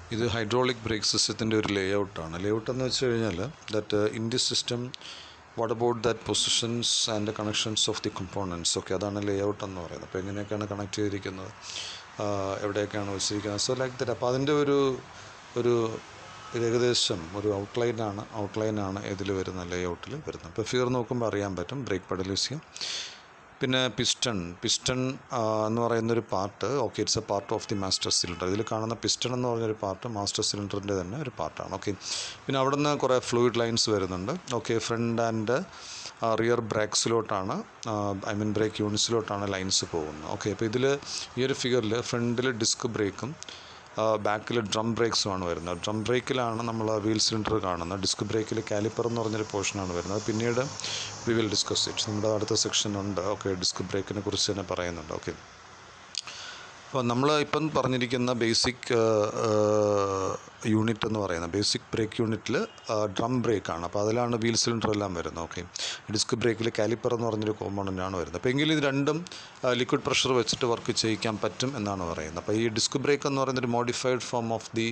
ഇത് hydraulic brake സിസ്റ്റത്തിൻ്റെ ഒരു ലേ ഔട്ടാണ് ലേ ഔട്ട് എന്ന് വെച്ച് കഴിഞ്ഞാൽ that in the system what about that positions and connections of the components okay അതാണ് ലേ ഔട്ട് എന്ന് പറയുന്നത് അപ്പോൾ എങ്ങനെയൊക്കെയാണ് കണക്ട് ചെയ്തിരിക്കുന്നത് ആഹ് എവിടെയൊക്കെയാണ് വെച്ചിരിക്കുന്നത് സോ ലൈക്ക് ദറ്റ് അപ്പോൾ അതിൻ്റെ ഒരു ഒരു ഒരു ഏകദേശം ഒരു ഔട്ട്ലൈനാണ് ഔട്ട്ലൈനാണ് ഇതിൽ വരുന്ന ലേ ഔട്ടിൽ വരുന്നത് ഇപ്പോൾ ഫിഗർ നോക്കുമ്പോൾ അറിയാൻ പറ്റും ബ്രേക്ക് പെഡൽ യൂസ് ചെയ്യാം പിന്നെ പിസ്റ്റൺ പിസ്റ്റൺ എന്ന് പറയുന്ന ഒരു part okay it's a part of the master cylinder ഇതിൽ കാണുന്ന പിസ്റ്റൺ എന്ന് പറഞ്ഞൊരു പാർട്ട് മാസ്റ്റർ സിലിണ്ടറിൻ്റെ തന്നെ ഒരു പാർട്ടാണ് ഓക്കെ പിന്നെ അവിടെ നിന്ന് കുറേ ഫ്ലൂയിഡ് ലൈൻസ് വരുന്നുണ്ട് ഓക്കെ ഫ്രണ്ട് ആൻഡ് റിയർ ബ്രേക്സിലോട്ടാണ് ഐ മീൻ ബ്രേക്ക് യൂണിറ്റ്സിലോട്ടാണ് ലൈൻസ് പോകുന്നത് ഓക്കെ അപ്പോൾ ഇതിൽ ഈ ഒരു ഫിഗറിൽ ഫ്രണ്ടിൽ ഡിസ്ക് ബ്രേക്കും ബാക്കിൽ ഡ്രം ബ്രേക്സുമാണ് വരുന്നത് ഡ്രം ബ്രേക്കിലാണ് നമ്മൾ വീൽ സിലിണ്ടർ കാണുന്നത് ഡിസ്ക് ബ്രേക്കിൽ കാലിപ്പർ എന്ന് പറഞ്ഞൊരു പോർഷനാണ് വരുന്നത് പിന്നീട് വി വിൽ ഡിസ്കസ് ഇറ്റ് നമ്മുടെ അടുത്ത സെക്ഷൻ ഉണ്ട് ഓക്കെ ഡിസ്ക് ബ്രേക്കിനെ കുറിച്ച് തന്നെ പറയുന്നുണ്ട് ഓക്കെ അപ്പോൾ നമ്മൾ ഇപ്പം പറഞ്ഞിരിക്കുന്ന ബേസിക് യൂണിറ്റ് എന്ന് പറയുന്നത് ബേസിക് ബ്രേക്ക് യൂണിറ്റിൽ ഡ്രം ബ്രേക്കാണ് അപ്പോൾ അതിലാണ് വീൽ സിലിണ്ടർ എല്ലാം വരുന്നത് ഓക്കെ ഡിസ്ക് ബ്രേക്കിൽ കാലിപ്പർ എന്ന് പറഞ്ഞൊരു കോമ്പണൻ്റ് ആണ് വരുന്നത് അപ്പോൾ എങ്കിലും ഇത് രണ്ടും ലിക്വിഡ് പ്രഷർ വെച്ചിട്ട് വർക്ക് ചെയ്യിക്കാൻ പറ്റും എന്നാണ് പറയുന്നത് അപ്പോൾ ഈ ഡിസ്ക് ബ്രേക്ക് എന്ന് പറയുന്നത് ഒരു മോഡിഫൈഡ് ഫോം ഓഫ് ദി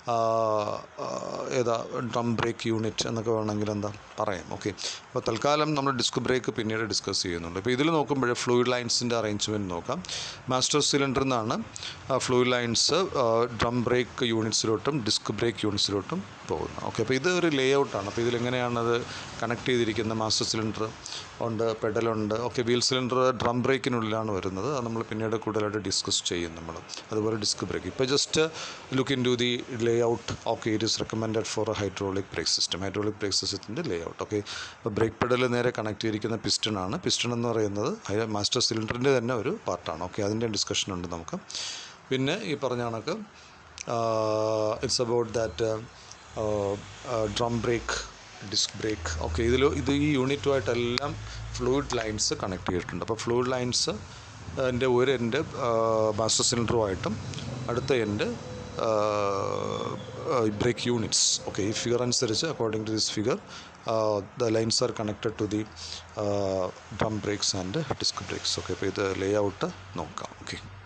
ഏതാ ഡ്രം ബ്രേക്ക് യൂണിറ്റ് എന്നൊക്കെ വേണമെങ്കിൽ എന്താ പറയാം ഓക്കെ അപ്പോൾ തൽക്കാലം നമ്മൾ ഡിസ്ക് ബ്രേക്ക് പിന്നീട് ഡിസ്കസ് ചെയ്യുന്നുണ്ട് ഇപ്പോൾ ഇതിൽ നോക്കുമ്പോൾ ഫ്ലൂയിഡ് ലൈൻസിൻ്റെ അറേഞ്ച്മെൻറ്റ് നോക്കാം മാസ്റ്റർ സിലിണ്ടറിൽ നിന്നാണ് ഫ്ലൂയിഡ് ലൈൻസ് ഡ്രം ബ്രേക്ക് യൂണിറ്റ്സിലോട്ടും ഡിസ്ക് ബ്രേക്ക് യൂണിറ്റ്സിലോട്ടും പോകുന്നത് ഓക്കെ അപ്പോൾ ഇത് ഒരു ലേ ഔട്ടാണ് അപ്പോൾ ഇതിലെങ്ങനെയാണത് കണക്ട് ചെയ്തിരിക്കുന്ന മാസ്റ്റർ സിലിണ്ടർ ഉണ്ട് പെഡലുണ്ട് ഓക്കെ വീൽ സിലിണ്ടർ ഡ്രം ബ്രേക്കിനുള്ളിലാണ് വരുന്നത് അത് നമ്മൾ പിന്നീട് കൂടുതലായിട്ട് ഡിസ്കസ് ചെയ്യും നമ്മൾ അതുപോലെ ഡിസ്ക് ബ്രേക്ക് ഇപ്പോൾ just look into the layout okay it is recommended for a hydraulic brake system hydraulic brake സിസ്റ്റത്തിൻ്റെ ലേ ഔട്ട് ഓക്കെ അപ്പോൾ ബ്രേക്ക് പെഡൽ നേരെ കണക്ട് ചെയ്തിരിക്കുന്ന പിസ്റ്റൺ ആണ് പിസ്റ്റൺ എന്ന് പറയുന്നത് മാസ്റ്റർ സിലിണ്ടറിൻ്റെ തന്നെ ഒരു പാർട്ടാണ് ഓക്കെ അതിൻ്റെ ഡിസ്കഷൻ ഉണ്ട് നമുക്ക് പിന്നെ ഈ പറഞ്ഞ കണക്ക് it's about that drum brake disc brake okay ഇതിൽ ഇത് ഈ യൂണിറ്റുമായിട്ടെല്ലാം ഫ്ലൂയിഡ് ലൈൻസ് കണക്ട് ചെയ്തിട്ടുണ്ട് അപ്പോൾ ഫ്ലൂയിഡ് ലൈൻസ് എൻ്റെ ഒരു എൻഡ് മാസ്റ്റർ സിലിണ്ടറുമായിട്ടും അടുത്ത എൻഡ് ബ്രേക്ക് യൂണിറ്റ്സ് ഓക്കെ ഈ ഫിഗർ അനുസരിച്ച് according to this figure the lines are connected to the drum brakes and disc brakes okay അപ്പോൾ ഇത് ലേ ഔട്ട് നോക്കാം ഓക്കെ